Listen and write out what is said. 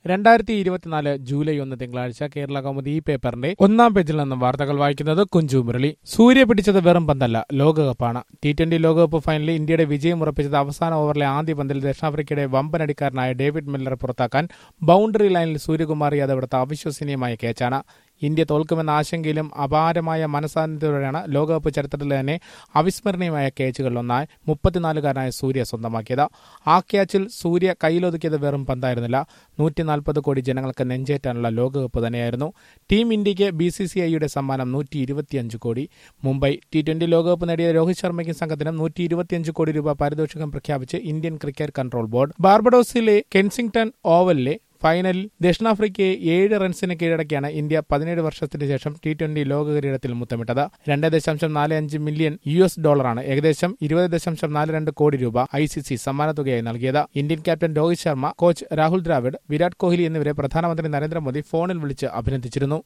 രണ്ടായിരത്തി ഇരുപത്തിനാല് ജൂലൈ ഒന്ന് തിങ്കളാഴ്ച കേരള കൗമുദി ഈ പേപ്പറിന്റെ ഒന്നാം പേജിൽ നിന്നും വാർത്തകൾ വായിക്കുന്നത് കുഞ്ചു മുരളി സൂര്യ പിടിച്ചത് വെറും പന്തല്ല ലോകകപ്പാണ് ടി ട്വന്റി ലോകകപ്പ് ഫൈനലിൽ ഇന്ത്യയുടെ വിജയം ഉറപ്പിച്ചത് അവസാന ഓവറിലെ ആദ്യ പന്തിൽ ദക്ഷിണാഫ്രിക്കയുടെ വമ്പനടിക്കാരനായ ഡേവിഡ് മില്ലറെ പുറത്താക്കാൻ ബൌണ്ടറി ലൈനിൽ സൂര്യകുമാർ യാദവ് എടുത്ത അവിശ്വസനീയമായ കേച്ചാണ് ഇന്ത്യ തോൽക്കുമെന്ന ആശങ്കയിലും അപാരമായ മനസാന്നിധ്യത്തോടെയാണ് ലോകകപ്പ് ചരിത്രത്തിൽ തന്നെ അവിസ്മരണീയമായ കേച്ചുകളിലൊന്നായി മുപ്പത്തിനാലുകാരനായ സൂര്യ സ്വന്തമാക്കിയത് ആ ക്യാച്ചിൽ സൂര്യ കയ്യിലൊതുക്കിയത് വെറും പന്തായിരുന്നില്ല നൂറ്റി നാൽപ്പത് കോടി ജനങ്ങൾക്ക് നെഞ്ചേറ്റാനുള്ള ലോകകപ്പ് തന്നെയായിരുന്നു ടീം ഇന്ത്യയ്ക്ക് ബി സി സി ഐയുടെ സമ്മാനം നൂറ്റി ഇരുപത്തിയഞ്ച് കോടി മുംബൈ ടി ട്വന്റി ലോകകപ്പ് നേടിയ രോഹിത് ശർമ്മയ്ക്കും സംഘത്തിനും നൂറ്റി ഇരുപത്തിയഞ്ച് കോടി രൂപ പാരിതോഷികം പ്രഖ്യാപിച്ച് ഇന്ത്യൻ ക്രിക്കറ്റ് കൺട്രോൾ ബോർഡ് ബാർബഡോസിലെ കെൻസിംഗ്ടൺ ഓവലിലെ ഫൈനലിൽ ദക്ഷിണാഫ്രിക്കയെ ഏഴ് റൺസിന് കീഴടക്കിയാണ് ഇന്ത്യ പതിനേഴ് വർഷത്തിന് ശേഷം ടി ട്വന്റി ലോക കിരീടത്തിൽ മുത്തമിട്ടത് രണ്ട് ദശാംശം നാല് അഞ്ച് മില്യൺ യു എസ് ഡോളറാണ് ഏകദേശം ഇരുപത് ദശാംശം നാല് രണ്ട് കോടി രൂപ ഐ സി സി സമ്മാനത്തുകയായി നൽകിയത് Indian captain Rohit Sharma coach Rahul Dravid Virat Kohli എന്നിവരെ പ്രധാനമന്ത്രി നരേന്ദ്രമോദി ഫോണിൽ വിളിച്ച് അഭിനന്ദിച്ചിരുന്നു